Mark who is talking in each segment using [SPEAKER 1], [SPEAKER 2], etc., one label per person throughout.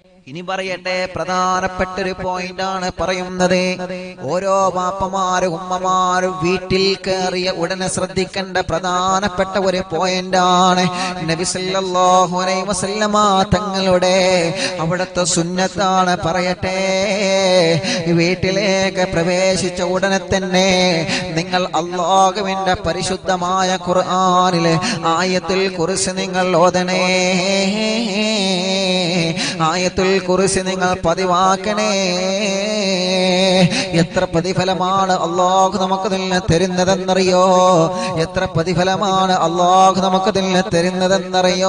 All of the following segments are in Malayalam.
[SPEAKER 1] ഇനി പറയട്ടെ പ്രധാനപ്പെട്ട ഒരു പോയിന്റ് ആണ് പറയുന്നത് ഓരോ വാപ്പമാരും ഉമ്മമാരും വീട്ടിൽ കയറിയ ഉടനെ ശ്രദ്ധിക്കേണ്ട പ്രധാനപ്പെട്ട ഒരു പോയിന്റ് ആണ് നബി സല്ലല്ലാഹു അലൈഹി വസല്ലമ തങ്ങളുടെ അവിടുത്തെ സുന്നത്താണ് പറയട്ടെ വീട്ടിലേക്ക് പ്രവേശിച്ച ഉടനെ തന്നെ നിങ്ങൾ അള്ളാഹുവിന്റെ പരിശുദ്ധമായ ഖുർആനിലെ ആയത്തിൽ കുറിച്ച് നിങ്ങൾ ഓതണേ ആയത്തുൽ കുറിച്ച് നിങ്ങൾ പതിവാക്കണേ എത്ര പ്രതിഫലമാണ് അള്ളാഹു നമുക്ക് നിന്ന് തരുന്നതെന്നറിയോ എത്ര പ്രതിഫലമാണ് അള്ളാഹു നമുക്ക് നിന്ന് തരുന്നതെന്നറിയോ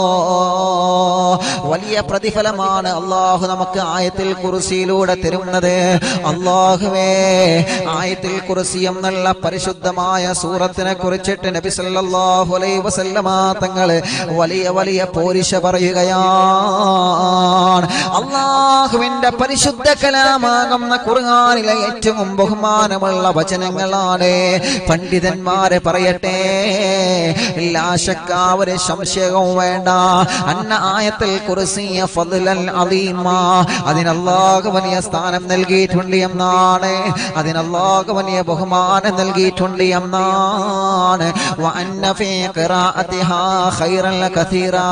[SPEAKER 1] വലിയ പ്രതിഫലമാണ് അള്ളാഹു നമുക്ക് ആയത്തിൽ കുറിശിയിലൂടെ തരുന്നത് അള്ളാഹുവേ ആയത്തിൽ കുറിശി എന്നുള്ള പരിശുദ്ധമായ സൂറത്തിനെ കുറിച്ചിട്ട് നബി സല്ലല്ലാഹു അലൈഹി വസല്ലമ തങ്ങള് വലിയ വലിയ പോരിശ പറയുകയാണ് അള്ളാഹുവിന്റെ പരിശുദ്ധ കലാമാകുന്ന ഖുർആനിലെ ഏറ്റവും ബഹുമാനമുള്ള വചനങ്ങളാണ് പണ്ഡിതന്മാരെ പറയട്ടെ ലാശക്ക ഒരു സംശയവും വേണ്ട അന്ന ആയത്തിൽ കുറിസിയ ഫضലൻ അലീമ അതിന് അല്ലാഹു വലിയ സ്ഥാനം നൽകിയിട്ടുണ്ട് എന്നാണ് അതിന് അല്ലാഹു വലിയ ബഹുമാനം നൽകിയിട്ടുണ്ട് എന്നാണ് വഅന്ന ഫീ ഖിറാഅതിഹാ ഖൈറൻ കസീറാ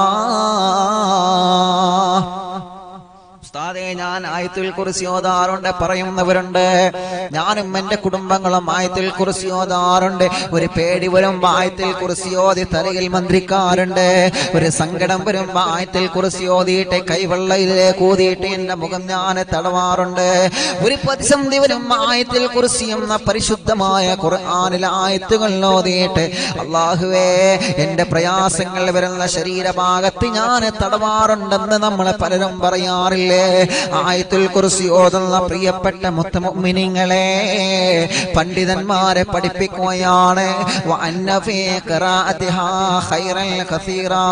[SPEAKER 1] ഉസ്താദേ ഞാൻ ആയത്തിൽ കുറിച്ച് ഓതാറുണ്ട് പറയുന്നവരുണ്ട് ഞാനും എന്റെ കുടുംബങ്ങളും ആയത്തിൽ കുറിച്ച് ഓതാറുണ്ട് ഒരു പേടി വരുമ്പോ ആയത്തിൽ കുറിച്ച് ഓതി തലയിൽ മന്ത്രിക്കാറുണ്ട് ഒരു സങ്കടം വരുമ്പോ ആയത്തിൽ കുറിച്ച് ഓതിയിട്ട് കൈവെള്ളയിലേക്ക് ഊതിയിട്ട് എന്റെ മുഖം ഞാൻ തടവാറുണ്ട് ഒരു പ്രതിസന്ധി വരുമ്പോ ആയത്തിൽ കുറിച്ച് എന്ന പരിശുദ്ധമായ ഖുർആനിലെ ആയത്തുകൾ ഓതിയിട്ട് അള്ളാഹുവേ എന്റെ പ്രയാസങ്ങൾ വരുന്ന ശരീരഭാഗത്ത് ഞാൻ തടവാറുണ്ടെന്ന് നമ്മൾ പലരും പറയാറില്ലേ ആയത്തുൽ കുറിച്ച് ഓതുന്ന പ്രിയപ്പെട്ട മുത്തമുമിനിങ്ങളെ പണ്ഡിതന്മാരെ പഠിപ്പിക്കുകയാണ് വഅന്ന ഫീ ഖിറാഅതിഹാ ഖൈറൻ കസീറാ.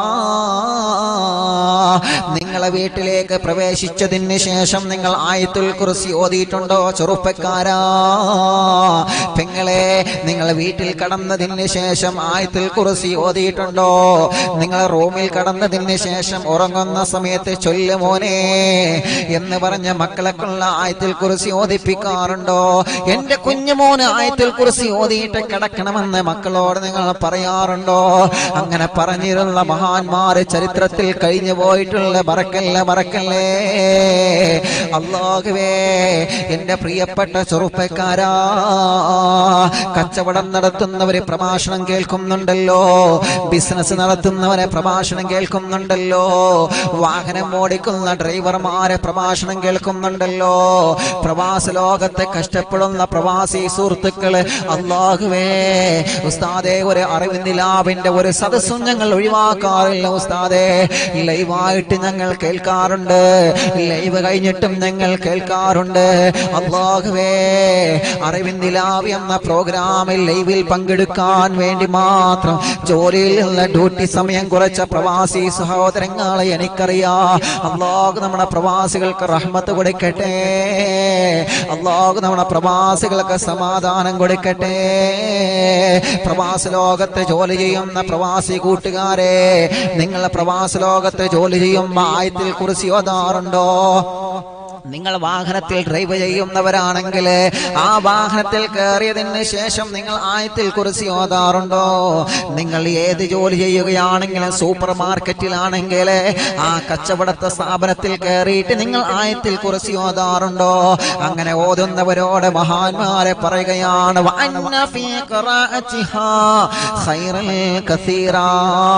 [SPEAKER 1] നിങ്ങളെ വീട്ടിലേക്ക് പ്രവേശിച്ചതിന് ശേഷം നിങ്ങൾ ആയത്തുൽ കുറിച്ച് ഓതിയിട്ടുണ്ടോ ചെറുപ്പക്കാരാ പെങ്ങളെ നിങ്ങൾ വീട്ടിൽ കടന്നതിന് ശേഷം ആയത്തുൽ കുറിച്ച് ഓതിയിട്ടുണ്ടോ നിങ്ങൾ റൂമിൽ കടന്നതിന് ശേഷം ഉറങ്ങുന്ന സമയത്ത് ചൊല്ലു മോനെ എന്ന് പറഞ്ഞ മക്കളെക്കുള്ള ആയത്തിൽ കുറിച്ച് ഓദിപ്പിക്കാറുണ്ടോ എന്റെ കുഞ്ഞുമോന് ആയത്തിൽ കുറിച്ച് ഓതിയിട്ട് കിടക്കണമെന്ന് മക്കളോട് നിങ്ങൾ പറയാറുണ്ടോ അങ്ങനെ പറഞ്ഞിരുന്ന മഹാന്മാര് ചരിത്രത്തിൽ കഴിഞ്ഞു പോയിട്ടുള്ള മറക്കല്ലേ മറക്കല്ലേ അള്ളാഹുവേ എന്റെ പ്രിയപ്പെട്ട ചെറുപ്പക്കാരാ കച്ചവടം നടത്തുന്നവര് പ്രഭാഷണം കേൾക്കുന്നുണ്ടല്ലോ ബിസിനസ് നടത്തുന്നവരെ പ്രഭാഷണം കേൾക്കുന്നുണ്ടല്ലോ വാഹനം ഓടിക്കുന്ന ഡ്രൈവർമാരെ പ്രഭാഷണം കേൾക്കുന്നുണ്ടല്ലോ പ്രവാസ ലോകത്തെ കഷ്ടപ്പെടുന്ന പ്രവാസി സുഹൃത്തുക്കള് അള്ളാഹുവേ ഉസ്താദെ ഒരു അറിവിന്ദിലാവിന്റെ ഒരു സദസ്സും ഞങ്ങൾ ഒഴിവാക്കാറില്ല ഉസ്താദെ ലൈവായിട്ട് ഞങ്ങൾ കേൾക്കാറുണ്ട് ലൈവ് കഴിഞ്ഞിട്ടും ഞങ്ങൾ കേൾക്കാറുണ്ട് അള്ളാഹുവേ അറിവിന്ദിലാവ് എന്ന പ്രോഗ്രാമിൽ ലൈവിൽ പങ്കെടുക്കാൻ വേണ്ടി മാത്രം ജോലിയിൽ നിന്ന് ഡ്യൂട്ടി സമയം കുറച്ച പ്രവാസി സഹോദരങ്ങളെ എനിക്കറിയാം അള്ളാഹു നമ്മുടെ പ്രവാസികൾക്ക് റഹ്മത്ത് കൊടുക്കട്ടെ അള്ളാഹു നമ്മുടെ പ്രവാസികൾക്ക് സമാധാനം കൊടുക്കട്ടെ പ്രവാസ ലോകത്ത് ജോലി ചെയ്യുന്ന പ്രവാസി കൂട്ടുകാരെ നിങ്ങൾ പ്രവാസ ലോകത്ത് ജോലി ചെയ്യുമ്പോൾ ആയത്തിൽ കുറിച്ച് ഓതാറുണ്ടോ നിങ്ങൾ വാഹനത്തിൽ ഡ്രൈവ് ചെയ്യുന്നവരാണെങ്കിൽ ആ വാഹനത്തിൽ കയറിയതിന് ശേഷം നിങ്ങൾ ആയത്തിൽ കുറിച്ച് ഓതാറുണ്ടോ നിങ്ങൾ ഏത് ജോലി ചെയ്യുകയാണെങ്കിലും സൂപ്പർ മാർക്കറ്റിലാണെങ്കിൽ ആ കച്ചവടത്തെ സ്ഥാപനത്തിൽ കയറിയിട്ട് നിങ്ങൾ ആയത്തിൽ കുറിച്ച് ഓതാറുണ്ടോ അങ്ങനെ ഓതുന്നവരോട് മഹാന്മാരെ പറയുകയാണ് വഅന്ന ഫീ ഖിറാഅത്തിഹാ ഖൈറൻ കസീറാ.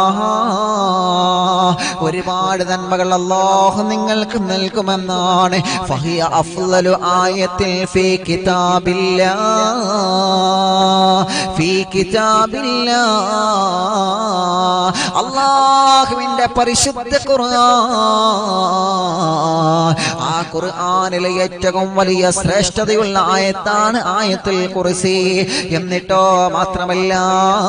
[SPEAKER 1] ഒരുപാട് നന്മകൾ അല്ലാഹു നിങ്ങൾക്ക് നൽകുമെന്നാണ് ഫഹിയ അഫ്ളലു ആയത്തിൽ ഫീ കിതാബില്ലാ ഫീ കിതാബില്ലാ അല്ലാഹുവിന്റെ പരിശുദ്ധ ഖുർആൻ ആ ഖുർആനിലെ ഏറ്റവും വലിയ ശ്രേഷ്ഠതയുള്ള ആയത്താണ് ആയത്തുൽ കുർസി എന്നിട്ടോ മാത്രമല്ല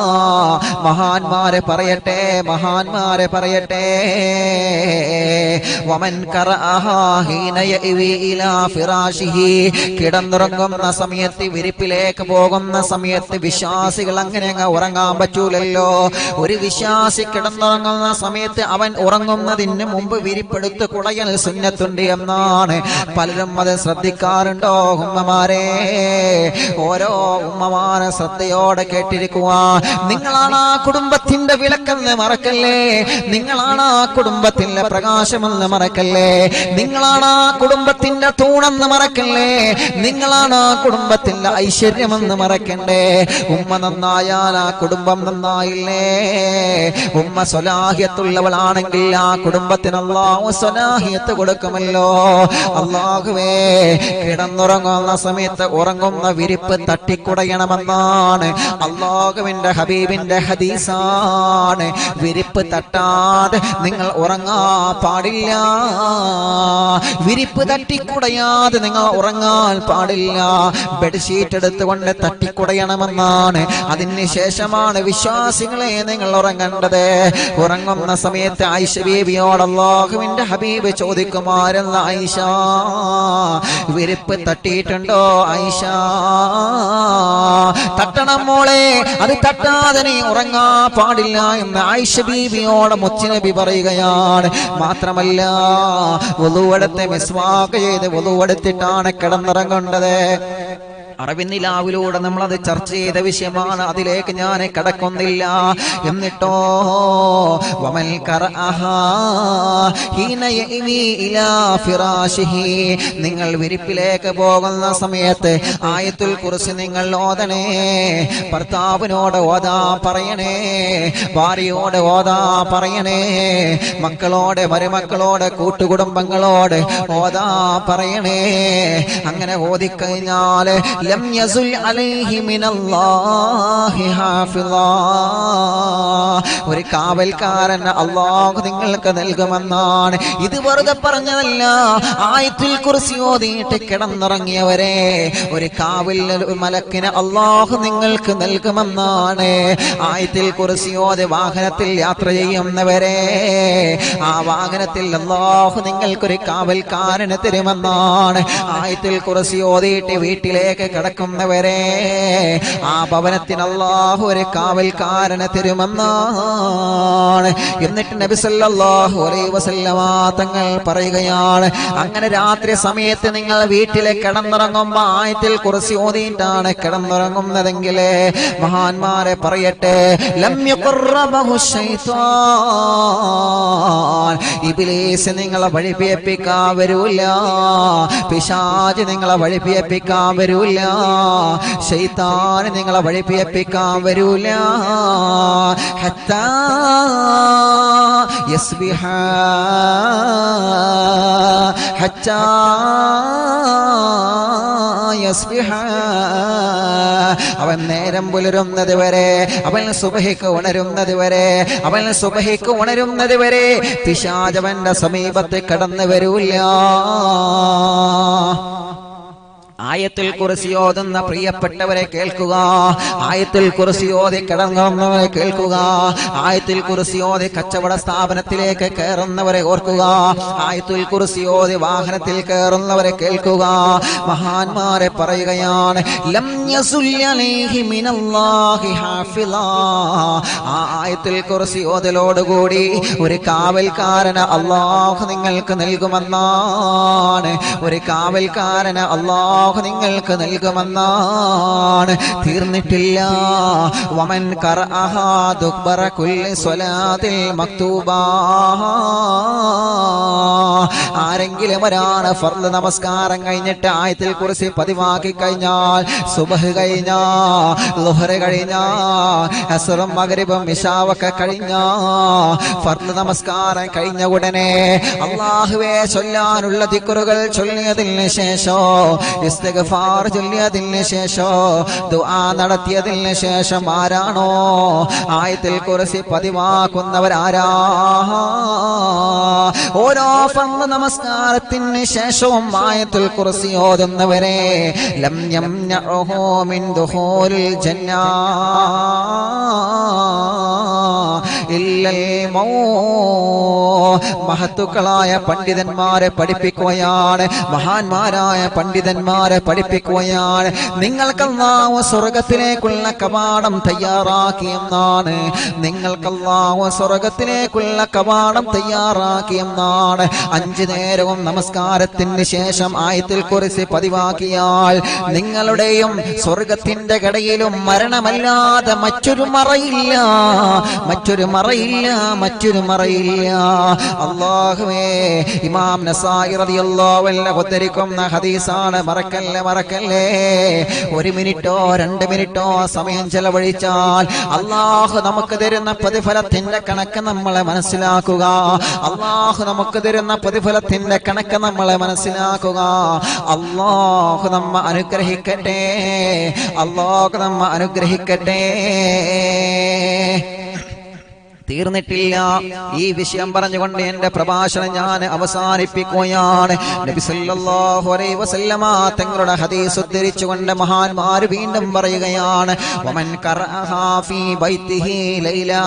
[SPEAKER 1] മഹാന്മാരെ പറയട്ടെ മഹാന്മാരെ പറയട്ടെ വമൻ ഖറഅഹാ ഹീന യഅവി ഇലാ ഫിറാശിഹി കിടന്നുറങ്ങുന്ന സമയത്ത് വിരിപ്പിലേക്ക് പോകുന്ന സമയത്ത് വിശ്വാസികൾ അങ്ങനെ അങ്ങ് ഉറങ്ങാൻ പറ്റൂലല്ലോ ഒരു വിശ്വാസി കിടന്നുറങ്ങുന്ന സമയത്ത് അവൻ ഉറങ്ങുന്നതിന് മുമ്പ് വിരിപ്പെടുത്ത് കുടയൽ സുന്നത്തുണ്ട് എന്നാണ് പലരും അത് ശ്രദ്ധിക്കാറുണ്ടോ ഉമ്മമാരെ ഓരോ ഉമ്മമാരെ ശ്രദ്ധയോടെ കേട്ടിരിക്കുക നിങ്ങളാണ് ആ കുടുംബത്തിന്റെ വിളക്കെന്ന് മറക്കല്ലേ നിങ്ങളാണ് ആ കുടുംബത്തിന്റെ പ്രകാശമെന്ന് മറക്കല്ലേ നിങ്ങളാണ് ആ കുടുംബത്തിന്റെ തൂണെന്ന് മറക്കല്ലേ നിങ്ങളാണ് ആ കുടുംബത്തിന്റെ ഐശ്വര്യമെന്ന് മറക്കണ്ടേ ഉമ്മ നന്നായാൽ ആ കുടുംബം നന്നായില്ലേ ഉമ്മ സ്വലാഹിയത്തുള്ളവളാണെങ്കിൽ ആ കുടുംബത്തിന് അള്ളാഹു സ്വലാഹിയത്ത് കൊടുക്കുമല്ലോ അള്ളാഹുവേ കിടന്നുറങ്ങുന്ന സമയത്ത് ഉറങ്ങുന്ന വിരിപ്പ് തട്ടിക്കുടയണമെന്നാണ് അള്ളാഹുവിന്റെ ഹബീബിന്റെ ഹദീസാണ് വിരിപ്പ് തട്ടാതെ നിങ്ങൾ ഉറങ്ങാ പാടില്ല വിരിപ്പ് തട്ടിക്കുടയാതെ നിങ്ങൾ ഉറങ്ങാൻ പാടില്ല ബെഡ്ഷീറ്റ് എടുത്തുകൊണ്ട് തട്ടിക്കുടയണമെന്നാണ് അതിന് ശേഷമാണ് വിശ്വാസികളെ നിങ്ങൾ ഉറങ്ങേണ്ടത് ഉറങ്ങുന്ന സമയത്ത് ആയിഷ ബീവിയോട് അള്ളാഹുവിന്റെ ഹബീബ് ചോദിക്കുമാരെന്ന ആയിഷ വിരിപ്പ് തട്ടിയിട്ടുണ്ടോ ആയിഷ തട്ടണം മോളെ അത് തട്ടാതെ നീ ഉറങ്ങാ പാടില്ല എന്ന് ആയിഷ ബീവിയോട് മുച്ചിനബി പറയുകയാണ് മാത്രമല്ല വധുവെടുത്ത് മിസ്വാക്ക് ചെയ്ത് വധുവെടുത്തിട്ടാണ് കിടന്നിറങ്ങേണ്ടത് അറിവിന്നിലാവിലൂടെ നമ്മൾ അത് ചർച്ച ചെയ്ത വിഷയമാണ് അതിലേക്ക് ഞാൻ കടക്കുന്നില്ല എന്നിട്ടോ വമൽ ഖറഅഹാ ഹീന യഅവി ഇലാ ഫിറാശിഹി നിങ്ങൾ വിരിപ്പിലേക്ക് പോകുന്ന സമയത്ത് ആയത്തുൽ കുറിച്ച് നിങ്ങൾ ഓതണേ ഭർത്താവിനോട് ഓതാ പറയണേ ഭാര്യയോട് ഓതാ പറയണേ മക്കളോട് മരുമക്കളോട് കൂട്ടുകുടുംബങ്ങളോട് ഓതാ പറയണേ അങ്ങനെ ഓതിക്കഴിഞ്ഞാല് ലം യസുൽ അലൈഹി മിനല്ലാഹി ഹാഫിളാ ഒരു കാവൽക്കാരൻ അള്ളാഹു നിങ്ങൾക്ക് നൽകുമെന്നാണ് ഇത് വെറുതെ പറഞ്ഞതല്ല ആയത്തിൽ കുറിച്ച് ഓതിയിട്ട് കിടന്നിറങ്ങിയവരെ ഒരു കാവൽ മലക്കിന് അള്ളാഹു നിങ്ങൾക്ക് നൽകുമെന്നാണ് ആയത്തിൽ കുറിച്ച് ഓതി വാഹനത്തിൽ യാത്ര ചെയ്യുന്നവരെ ആ വാഹനത്തിൽ അള്ളാഹു നിങ്ങൾക്കൊരു കാവൽക്കാരന് തരുമെന്നാണ് ആയത്തിൽ കുറിച്ച് ഓതിയിട്ട് വീട്ടിലേക്ക് കിടക്കുന്നവരെ ആ ഭവനത്തിന് അള്ളാഹു ഒരു കാവൽക്കാരനെ തരുമെന്നാണ് എന്നിട്ട് നബി സല്ലല്ലാഹു അലൈഹി വസല്ലമ തങ്ങൾ പറയുകയാണ് അങ്ങനെ രാത്രി സമയത്ത് നിങ്ങൾ വീട്ടിൽ കിടന്നുറങ്ങുമ്പോ ആയത്തിൽ കുറച്ച് ഓതിയിട്ടാണ് കിടന്നുറങ്ങുന്നതെങ്കിൽ മഹാന്മാരെ പറയട്ടെ ലം യഖറബഹു ശൈത്താൻ ഇബ്ലീസ് നിങ്ങളെ വഴിപിയപ്പിക്കാൻ വരൂല പിശാച് നിങ്ങളെ വഴിപിയപ്പിക്കാൻ വരൂല ശൈത്താൻ നിങ്ങളെ വഴിപിയപ്പിക്കാൻ വരൂല ഹത്താ യസ്ബിഹ ഹത്താ യസ്ബിഹ അവൻ നേരം പുലരുന്നത് വരെ അവൻ സുബഹിക്ക് ഉണരുന്നത് വരെ അവൻ സുബഹിക്ക് ഉണരുന്നത് വരെ പിശാചവന്റെ സമീപത്ത് കടന്നു വരൂല്ല ആയത്തിൽ കുറിച്ച് ഓതുന്ന പ്രിയപ്പെട്ടവരെ കേൾക്കുക ആയത്തിൽ കുറിച്ച് ഓതി കിടങ്ങുന്നവരെ കേൾക്കുക ആയത്തിൽ കുറിച്ച് ഓതി കച്ചവട സ്ഥാപനത്തിലേക്ക് കയറുന്നവരെ ഓർക്കുക ആയത്തിൽ കുറിച്ച് ഓതി വാഹനത്തിൽ കയറുന്നവരെ കേൾക്കുക മഹാന്മാരെ പറയുകയാണ് ലം യസുൽ അലൈഹി മിനല്ലാഹി ഹാഫിളാ. ആ ആയത്തിൽ കുറിച്ച് ഓതലോടുകൂടി ഒരു കാവൽക്കാരന് അള്ളാഹു നിങ്ങൾക്ക് നൽകുമെന്നാണ് ഒരു കാവൽക്കാരന് അള്ളാഹു നിങ്ങൾക്ക് നൽകുമെന്നാണ് തീർന്നിട്ടില്ല വമൻ ഖറഅഹാ ദുബ്ബറ കുല്ലി സ്വലാത്തിൽ മക്തൂബാ ആരെങ്കിലും ഒരാണ് ഫർദ് നമസ്കാരം കഴിഞ്ഞിട്ട് ആയത്തിൽ കുറിച്ച് പതിവാക്കി കഴിഞ്ഞാൽ സുബഹ് കഴിഞ്ഞാ ലുഹറ് കഴിഞ്ഞാ അസുറും മകരിബും ഇഷാവൊക്കെ കഴിഞ്ഞാ ഫർദ് നമസ്കാരം കഴിഞ്ഞ ഉടനെ അള്ളാഹുവെ ചൊല്ലാനുള്ള ദിക്കുറുകൾ ചൊല്ലിയതിന് ശേഷം ഇസ്തിഗ്ഫാർ ചൊല്ലിയതിന് ശേഷം ദുആ നടത്തിയതിന് ശേഷം ആരാണോ ആയത്തിൽ കുറിച്ച് പതിവാക്കുന്നവരാരാ ഓരോ ഫർദ് നമസ്കാരത്തിന് ശേഷവും ആയത്തുൽ കുറിച്ച് ഓതുന്നവരെ ലം യംനഉഹു മിൻ ദുഖൂലിൽ ജന്നാ ഇല്ലൽ മൗത്ത് മഹത്തുക്കളായ പണ്ഡിതന്മാരെ പഠിപ്പിക്കുകയാണ് മഹാന്മാരായ പണ്ഡിതന്മാരെ പഠിപ്പിക്കുകയാണ് നിങ്ങൾക്കല്ലാവ സ്വർഗത്തിലേക്കുള്ള കവാടം തയ്യാറാക്കിയെന്നാണ് നിങ്ങൾക്കല്ലാവ സ്വർഗത്തിലേക്കുള്ള കവാടം തയ്യാറാക്കിയെന്നാണ് അഞ്ചു നേരവും നമസ്കാരത്തിന് ശേഷം ആയത്തിൽ കുറിച്ച് പതിവാക്കിയാൽ നിങ്ങളുടെയും സ്വർഗത്തിന്റെ കടയിലും മരണമല്ലാതെ മറ്റൊരു മറയില്ല മറ്റൊരു മറയില്ല മറ്റൊരു മറയില്ല അള്ളാഹുവേ ഇമാം നസായി റളിയല്ലാഹു അൻഹു ഉദ്ധരിക്കുന്ന ഹദീസാണ് മറക്കല്ലേ മറക്കല്ലേ ഒരു മിനിറ്റോ രണ്ട് മിനിറ്റോ സമയം ചെലവഴിച്ചാൽ അള്ളാഹു നമുക്ക് തരുന്ന പ്രതിഫലത്തിന്റെ കണക്ക് നമ്മളെ മനസ്സിലാക്കുക അള്ളാഹു നമുക്ക് തരുന്ന പ്രതിഫലത്തിന്റെ കണക്ക് നമ്മളെ മനസ്സിലാക്കുക അള്ളാഹു നമ്മ അനുഗ്രഹിക്കട്ടെ അള്ളാഹു നമ്മ അനുഗ്രഹിക്കട്ടെ തീർന്നിട്ടില്ല ഈ വിഷയം പറഞ്ഞുകൊണ്ട് എന്റെ പ്രഭാഷണം ഞാൻ അവസാനിപ്പിക്കുകയാണ് നബി സല്ലല്ലാഹു അലൈഹി വസല്ലമ തങ്ങളുടെ ഹദീസ് ഉദ്ധരിച്ചുകൊണ്ട് മഹാന്മാർ വീണ്ടും പറയുകയാണ് വമൻ ഖറഅഹാ ഫീ ബൈത്തിഹി ലൈലാ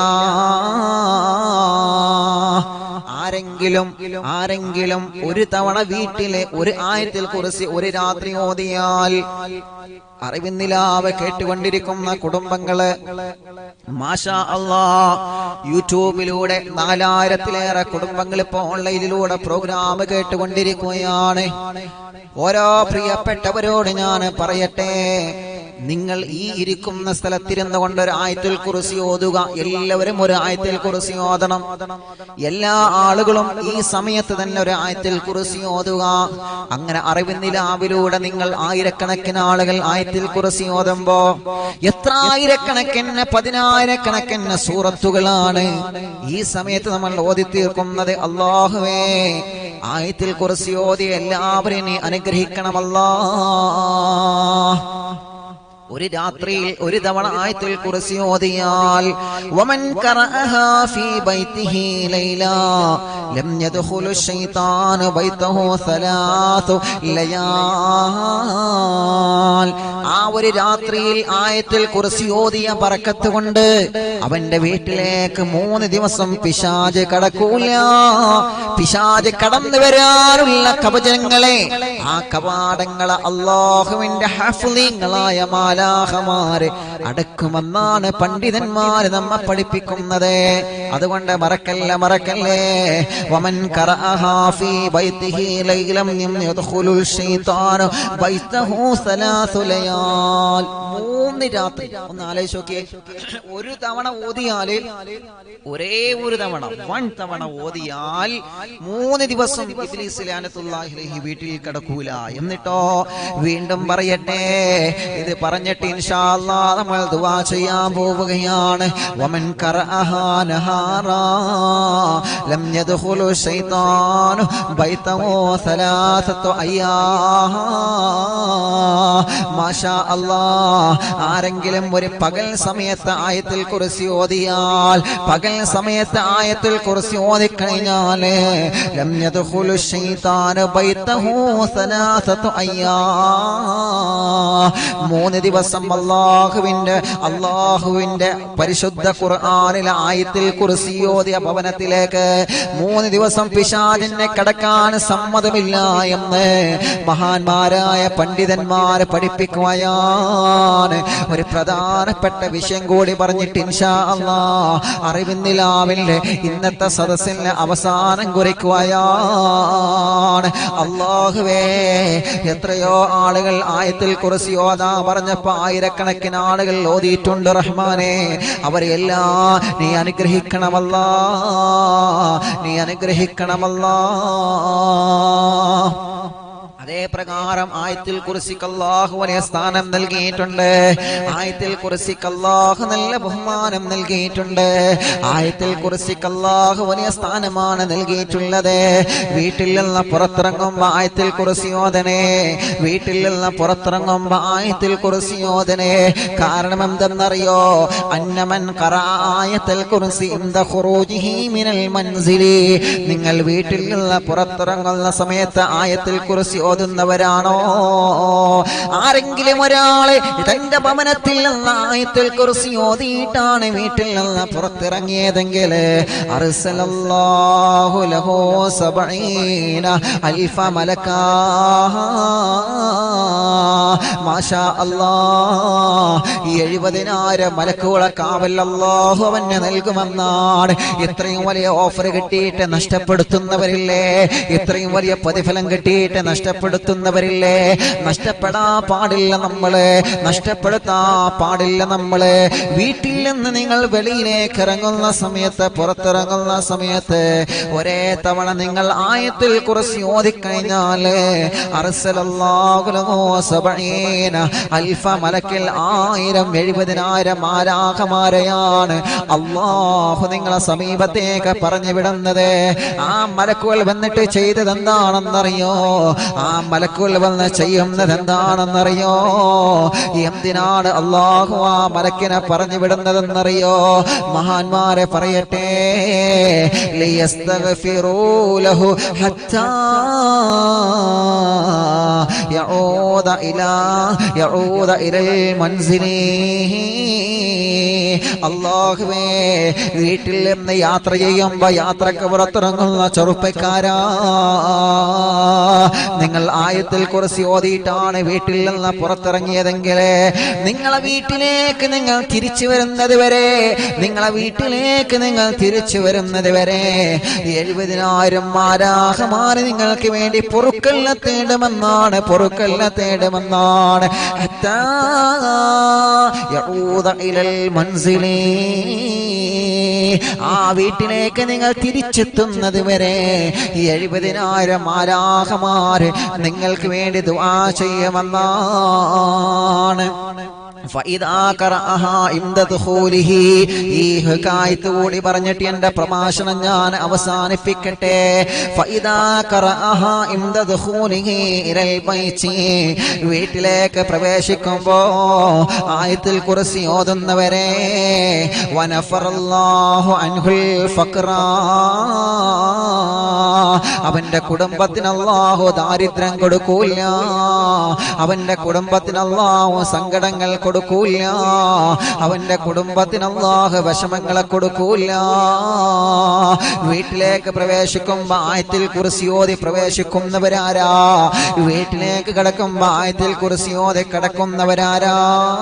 [SPEAKER 1] ആരെങ്കിലും ആരെങ്കിലും ഒരു തവണ വീട്ടിലെ ഒരു ആയത്തിൽ കുറിച്ച് ഒരു രാത്രി ഓതിയാൽ അറിവിന്നിലാവ് കേട്ടുകൊണ്ടിരിക്കുന്ന കുടുംബങ്ങള് മാഷാ അള്ളാ യൂട്യൂബിലൂടെ നാലായിരത്തിലേറെ കുടുംബങ്ങൾ ഇപ്പൊ ഓൺലൈനിലൂടെ പ്രോഗ്രാം കേട്ടുകൊണ്ടിരിക്കുകയാണ് ഓരോ പ്രിയപ്പെട്ടവരോട് ഞാൻ പറയട്ടെ നിങ്ങൾ ഈ ഇരിക്കുന്ന സ്ഥലത്തിരുന്നു കൊണ്ട് ഒരു ആയത്തിൽ കുറിച്ച് ഓതുക എല്ലാവരും ഒരു ആയത്തിൽ കുറിച്ച് ഓതണം എല്ലാ ആളുകളും ഈ സമയത്ത് തന്നെ ഒരു ആയത്തിൽ കുറിച്ച് ഓതുക അങ്ങനെ അറിവിന്നിലാവിലൂടെ നിങ്ങൾ ആയിരക്കണക്കിന് ആളുകൾ ആയത്തിൽ കുറിച്ച് ഓതുമ്പോ എത്ര ആയിരക്കണക്കിന് പതിനായിരക്കണക്കിന് സൂറത്തുകളാണ് ഈ സമയത്ത് നമ്മൾ ഓതി തീർക്കുന്നത് അള്ളാഹുവേ ആയത്തിൽ കുറിച്ച് ഓതി എല്ലാവരെയും നീ അനുഗ്രഹിക്കണമല്ലാ ഒരു രാത്രിയിൽ ഒരു തവണ ആയത്തിൽ കുറിച്ച് ഓതിയാൽ വമൻ ഖറഅഹാ ഫീ ബൈതിഹി ലൈലാ ലം യദ്ഖുലു ശൈത്താനു ബൈതഹു സലാസു ലയാൽ ആ ഒരു രാത്രിയിൽ ആയത്തിൽ കുറിച്ച് ഓതിയ ബറക്കത്ത് കൊണ്ട് അവന്റെ വീട്ടിലേക്ക് മൂന്ന് ദിവസം പിശാജ് കടക്കൂല പിശാജ് കടന്നു വരാനുള്ള കവചങ്ങളെ ആ കവാടങ്ങളെ അള്ളാഹുവിന്റെ ഹഫ്ലീങ്ങളായ മാലാഹമാര് അടക്കുമെന്നാണ് പണ്ഡിതന്മാര് നമ്മെ പഠിപ്പിക്കുന്നത് അതുകൊണ്ട് മറക്കല്ല മറക്കല്ലേ വമൻ ഖറഅഹാ ഫീ ബൈതിഹി ലൈലം യദ്ഖുലുൽ ശൈത്താനു ബൈതഹു സലാസു ലയാൽ മൂന്ന് രാത്രി ഒന്ന് ആലോചിച്ച് നോക്കിയേ ഒരു തവണ ഓതിയാല് ഒരേ ഒരു തവണ വൺ തവണ ഓതിയാൽ മൂന്ന് ദിവസം ഇബ്ലീസ് ലാനത്തുല്ലാഹി അലൈഹി വീട്ടിൽ കിടക്കൂല എന്നിട്ടോ വീണ്ടും പറയട്ടെ ഇത് പറഞ്ഞിട്ട് ഇൻഷാ അല്ലാഹ് നമ്മൾ ദുആ ചെയ്യാൻ പോവുകയാണ് വമൻ ഖറഅഹാ നഹാറാ ലം യദ്ഖുലു ശൈത്താനു ബൈതഹു സലാസത്തു അയ്യാ മാഷാ അല്ലാഹ് ആരെങ്കിലും ഒരു പകൽ സമയത്ത് ആയത്തിൽ കുറിച്ച് ഓതിയാൽ പകൽ സമയത്ത് ആയത്തിൽ കുറിച്ച് ഓതിക്കഴിഞ്ഞാല് ലം യദ്ഖുലു ശൈത്താനു ബൈതഹു സലാസത്തു അയ്യാ മൂന്ന് ദിവസം അള്ളാഹുവിന്റെ അള്ളാഹുവിന്റെ പരിശുദ്ധ ഖുർആനിലെ ആയത്തിൽ കുറിച്ച് ഓതിയ ഭവനത്തിലേക്ക് മൂന്ന് ദിവസം പിശാചിനെ കടക്കാൻ സമ്മതമില്ല എന്ന് മഹാന്മാരായ പണ്ഡിതന്മാരെ പഠിപ്പിക്കുകയാണ് ഒരു പ്രധാനപ്പെട്ട വിഷയം കൂടി പറഞ്ഞിട്ട് ഇൻഷാ അള്ളാ അറിവിന്നിലാവിന്റെ ഇന്നത്തെ സദസ്സിന് അവസാനം കുറിക്കുകയാണ് അള്ളാഹുവേ എത്രയോ ആളുകൾ ആയത്തിൽ കുറിച്ച് ഓതാ പറഞ്ഞപ്പോ ആയിരക്കണക്കിന് ആളുകൾ ഓതിയിട്ടുണ്ട് റഹ്മാനെ അവരെല്ലാം നീ അനുഗ്രഹിക്കണമല്ലാ നീ അനുഗ്രഹിക്കണമല്ലാ അതേ പ്രകാരം ആയത്തിൽ കുറിസിക്ക് അള്ളാഹു വലിയ സ്ഥാനം നൽകിയിട്ടുണ്ട് ആയത്തിൽ കുറിസിക്ക് അള്ളാഹു നല്ല ബഹുമാനം നൽകിയിട്ടുണ്ട് ആയത്തിൽ കുറിസിക്ക് അള്ളാഹു വലിയ സ്ഥാനമാണ് നൽകിയിട്ടുള്ളത് വീട്ടിൽ നിന്ന് പുറത്തിറങ്ങുമ്പോ ആയത്തിൽ കുറിസിയോധനെ വീട്ടിൽ നിന്ന് പുറത്തിറങ്ങുമ്പോ ആയത്തിൽ കുറിസിയോധനെ കാരണം എന്തെന്നറിയോ അന്നമൻ ആയത്തിൽ കുറിസി ഇന്ദ ഖുറൂജിഹി മിനൽ മൻസിലി നിങ്ങൾ വീട്ടിൽ നിന്ന് പുറത്തിറങ്ങുന്ന സമയത്ത് ആയത്തിൽ കുറിസി ഓതുന്ന വരുന്നവരാണോ ആരെങ്കിലും ഒരാളെ തന്റെ ഭവനത്തിൽ നിന്ന് ആയത്തിൽ കുറിച്ച് ഓതിയിട്ടാണ് വീട്ടിൽ നിന്ന് പുറത്തിറങ്ങിയതെങ്കിൽ അർസലല്ലാഹു ലഹു സബഈന അൽഫ മലക്കാ മാഷാ അല്ലാ ഈ എഴുപതിനായിരം മലക്കുകളെ കാവൽ അല്ലാഹു അവന് നൽകുമെന്നാണ് ഇത്രയും വലിയ ഓഫർ കിട്ടിയിട്ട് നഷ്ടപ്പെടുത്തുന്നവരില്ലേ ഇത്രയും വലിയ പ്രതിഫലം കിട്ടിയിട്ട് നഷ്ടപ്പെടുത്തുന്നവരില്ലേ നഷ്ടപ്പെടാ പാടില്ല നമ്മള് നഷ്ടപ്പെടുത്താ പാടില്ല നമ്മള് വീട്ടിൽ നിന്ന് നിങ്ങൾ വെളിയിലേക്ക് ഇറങ്ങുന്ന സമയത്ത് പുറത്തിറങ്ങുന്ന സമയത്ത് ഒരേ തവണ നിങ്ങൾ ആയത്തിൽ കുറച്ച് ഓതിക്കഴിഞ്ഞാല് അർസലല്ലാഹു ലഹു സബഈന അൽഫ മലക്കിൽ ആയിരം എഴുപതിനായിരം ആരാഹമാരെയാണ് അള്ളാഹു നിങ്ങളെ സമീപത്തേക്ക് പറഞ്ഞു വിടുന്നത് ആ മലക്കുകൾ വന്നിട്ട് ചെയ്തത് എന്താണെന്നറിയോ ആ മലക്കുകൾ വന്ന് ചെയ്യുന്നത് എന്താണെന്നറിയോ എന്തിനാണ് അള്ളാഹു ആ മലക്കിനെ പറഞ്ഞു വിടുന്നതെന്നറിയോ മഹാന്മാരെ പറയട്ടെ ലിയസ്തഗ്ഫിറൂ ലഹു ഹത്താ يعود إلى يعود إلى المنزل അള്ളാഹുവേ വീട്ടിൽ നിന്ന് യാത്ര ചെയ്യുമ്പോ യാത്രക്ക് പുറത്തിറങ്ങുന്ന ചെറുപ്പക്കാരാ നിങ്ങൾ ആയത്തിൽ കുറച്ച് ഓതിയിട്ടാണ് വീട്ടിൽ നിന്ന് പുറത്തിറങ്ങിയതെങ്കിൽ നിങ്ങളെ വീട്ടിലേക്ക് നിങ്ങൾ തിരിച്ചു വരുന്നത് വരെ നിങ്ങളെ വീട്ടിലേക്ക് നിങ്ങൾ തിരിച്ചു വരുന്നത് വരെ എഴുപതിനായിരം മാരാഹമാര് നിങ്ങൾക്ക് വേണ്ടി പൊറുക്കല്ല തേടുമെന്നാണ് പൊറുക്കല്ല തേടുമെന്നാണ് ഹത്താ യഊദ ഇലൽ മൻസിലി ആ വീട്ടിലേക്ക് നിങ്ങൾ തിരിച്ചെത്തുന്നത് വരെ ഈ എഴുപതിനായിരം ആരാഹമാര് നിങ്ങൾക്ക് വേണ്ടി ദുആ ചെയ്യുമെന്നാണ് ഫഇദാ ഖറഅഹാ ഇൻദ ദുഖൂലിഹി ഈ ഹകായത്ത് കൂടി പറഞ്ഞിട്ട് എന്റെ പ്രഭാഷണം ഞാൻ അവസാനിപ്പിക്കട്ടെ ഫഇദാ ഖറഅഹാ ഇൻദ ദുഖൂലിഹി ഇലൽ ബൈത്തി വീട്ടിലേക്ക് പ്രവേശിക്കുമ്പോ ആയത്തിൽ കുറിച്ച് ഓതുന്നവരെ വനഫറല്ലാഹു അൻഹുൽ ഫഖ്റ അവന്റെ കുടുംബത്തിന് അല്ലാഹു ദാരിദ്ര്യം കൊടുക്കൂല അവന്റെ കുടുംബത്തിന് അല്ലാഹു സങ്കടങ്ങൾ കൊടുക്കൂല അവന്റെ കുടുംബത്തിന് അല്ലാഹു വിഷമങ്ങളെ കൊടുക്കൂല വീട്ടിലേക്ക് പ്രവേശിക്കുമ്പോ ആയത്തിൽ കുറിസിയോതി പ്രവേശിക്കുന്നവരാരാ വീട്ടിലേക്ക് കിടക്കുമ്പോ ആയത്തിൽ കുറിസിയോതി കിടക്കുന്നവരാരാ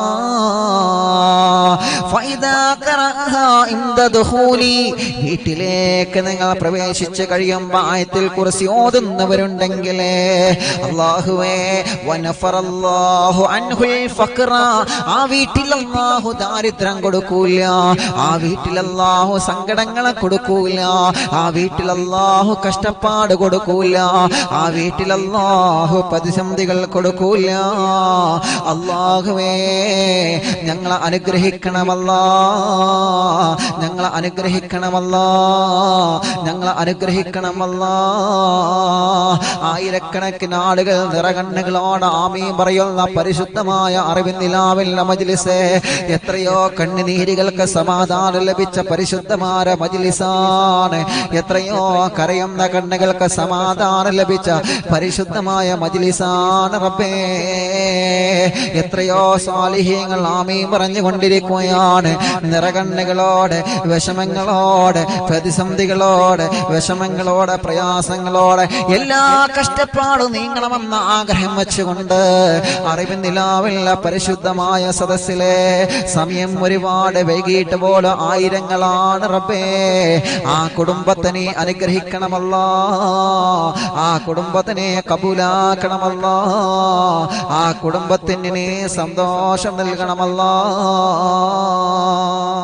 [SPEAKER 1] ഫൈദാ ഖറഅഹാ ഇൻദ ദുഖൂലി വീട്ടിലേക്ക് നിങ്ങൾ പ്രവേശിച്ച് കഴിയുമ്പോ ആയത്തിൽ കുറിച്ച് ഓതുന്നവരുണ്ടെങ്കിൽ അള്ളാഹുവേ വനഫറല്ലാഹു അൻഹുൽ ഫഖ്റ ആ വീട്ടിൽ അല്ലാഹു ദാരിദ്ര്യം കൊടുക്കൂല ആ വീട്ടിൽ അല്ലാഹു സങ്കടങ്ങളെ കൊടുക്കൂല ആ വീട്ടിൽ അല്ലാഹു കഷ്ടപ്പാട് കൊടുക്കൂല ആ വീട്ടിൽ അല്ലാഹു പ്രതിസന്ധികൾ കൊടുക്കൂല അള്ളാഹുവേ ഞങ്ങളെ അനുഗ്രഹിക്കണമല്ല ഞങ്ങളെ അനുഗ്രഹിക്കണമല്ല ഞങ്ങളെ അനുഗ്രഹിക്കണമല്ല ആയിരക്കണക്കിന് ആളുകൾ നിറകണ്ണുകളോട് ആമീൻ പറയുന്ന പരിശുദ്ധമായ അറിവിൻ നിലാവില്ല മജ്ലിസ് എത്രയോ കണ്ണുനീരുകൾക്ക് സമാധാനം ലഭിച്ച പരിശുദ്ധമായ മജ്ലിസാണ് എത്രയോ കരയുന്ന കണ്ണുകൾക്ക് സമാധാനം ലഭിച്ച പരിശുദ്ധമായ മജ്ലിസാണ് റബ്ബേ എത്രയോ സ്വാലിഹ്യങ്ങൾ ആമീൻ പറഞ്ഞുകൊണ്ടിരിക്കുകയാണ് നിറകണ്ണുകളോട് വിഷമങ്ങളോട് പ്രതിസന്ധികളോട് വിഷമങ്ങളോട് പ്രയാസങ്ങളോട് എല്ലാ കഷ്ടപ്പാടും നീങ്ങണമെന്ന ആഗ്രഹം വെച്ചുകൊണ്ട് അറിവിൻ നിലാവില്ല പരിശുദ്ധമായ സദസ്സിലെ സമയം ഒരുപാട് വൈകിട്ട് പോലെ ആയിരങ്ങളാണ് റബ്ബേ ആ കുടുംബത്തിനെ അനുഗ്രഹിക്കണമല്ല ആ കുടുംബത്തിനെ കബൂലാക്കണമല്ല ആ കുടുംബത്തിന് സന്തോഷം നൽകണമല്ല